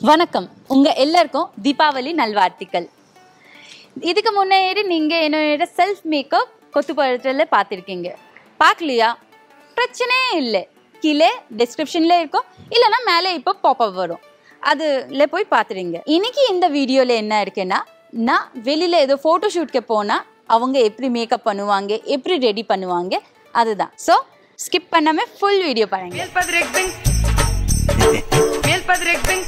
வணக்கம் உங்க எல்லாருக்கும் தீபாவளி நல்வாழ்த்துக்கள் இதுக்கு முன்னாடி நீங்க என்னோட செல்ஃப் மேக்கப் கொத்துப்பழத்தில் பார்த்துருக்கீங்க பார்க்கலையா பிரச்சனையே இல்லை கீழே டிஸ்கிரிப்ஷன்ல இருக்கும் இல்லைன்னா மேலே இப்போ பாப்பப் வரும் அதுல போய் பார்த்துருங்க இன்னைக்கு இந்த வீடியோவில் என்ன இருக்குன்னா நான் வெளியில் ஏதோ ஃபோட்டோ ஷூட்க்கு போனால் அவங்க எப்படி மேக்கப் பண்ணுவாங்க எப்படி ரெடி பண்ணுவாங்க அதுதான் ஸோ ஸ்கிப் பண்ணாமல் ஃபுல் வீடியோ பாருங்க Meelpadre Bing. Meelpadre Bing.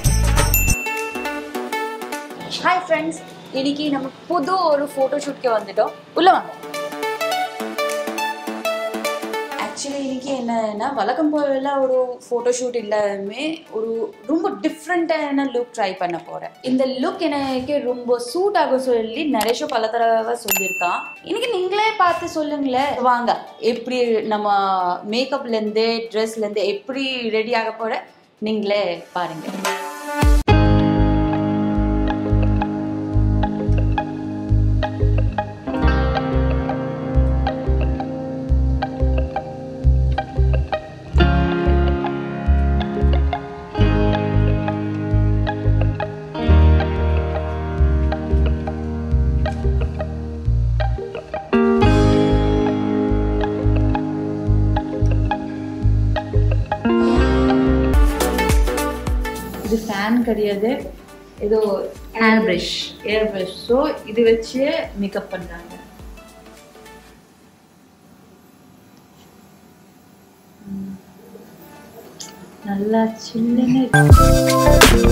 Hi friends இன்னைக்கு நம்ம புது ஒரு ஃபோட்டோ ஷூட்க்கு வந்துட்டோம் உள்ள வாங்க ஆக்சுவலி இன்னைக்கு என்னன்னா வழக்கம் போல ஒரு ஃபோட்டோ ஷூட் இல்லாமே ஒரு ரொம்ப டிஃப்ரெண்ட்டான லுக் ட்ரை பண்ண போகிறேன் இந்த லுக் எனக்கு ரொம்ப சூட் ஆகும் சொல்லி நரேஷோ பல தடவை சொல்லியிருக்கான் இன்னைக்கு நீங்களே பார்த்து சொல்லுங்களேன் வாங்க எப்படி நம்ம மேக்கப்லேருந்து ட்ரெஸ்லேருந்து எப்படி ரெடி ஆக போகிற நீங்களே பாருங்கள் இது ஃபேன் கிடையாது ஏதோ air brush air brush so இது வச்சு மேக்கப் பண்றாங்க ம். நல்லா சில்லுன்னு இருக்கு.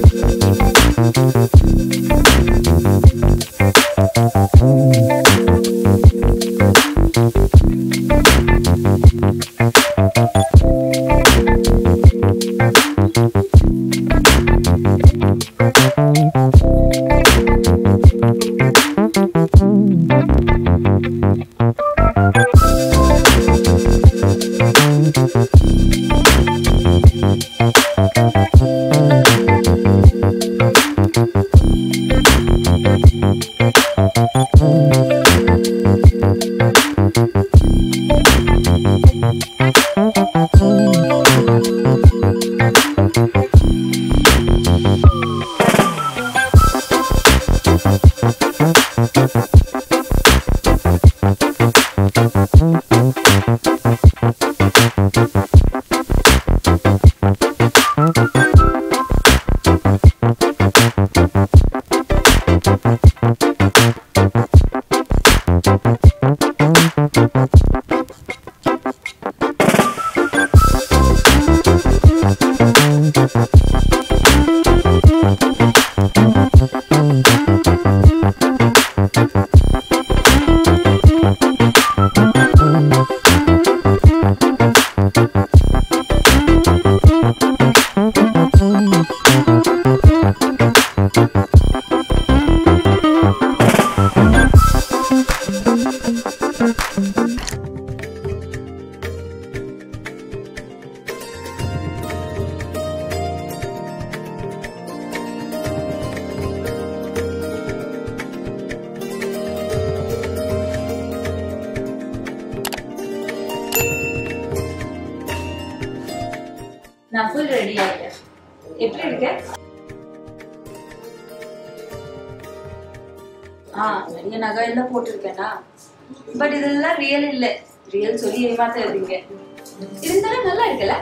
நான் ஃபுல் ரெடி ஆயிட்டேன் எப்படி இருக்கு ஆ நிறைய நகை எல்லாம் போட்டிருக்கேனா பட் இதெல்லாம் ரியல் இல்ல ரியல் சொல்லி ஏமாத்தாதீங்க இருந்தாலும் நல்லா இருக்குல்ல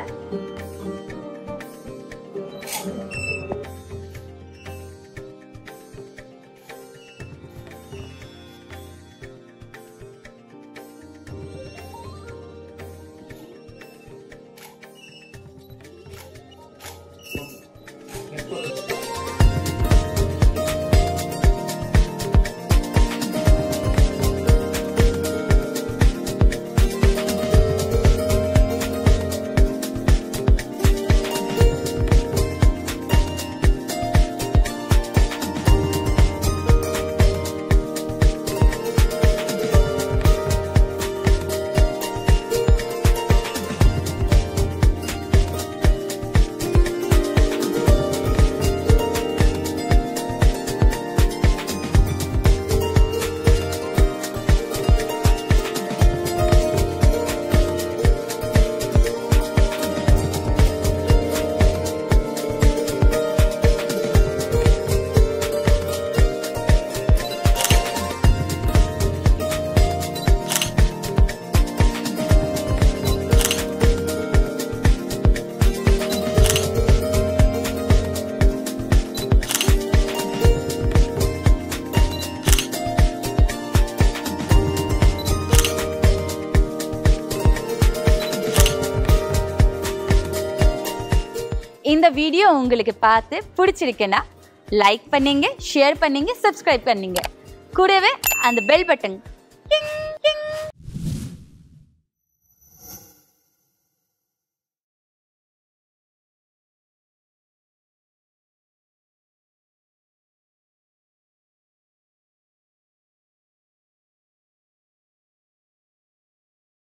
இந்த வீடியோ உங்களுக்கு பார்த்து பிடிச்சிருக்குன்னா லைக் பண்ணீங்க ஷேர் பண்ணீங்க சப்ஸ்கிரைப் பண்ணீங்க கூடவே அந்த பெல் பட்டன்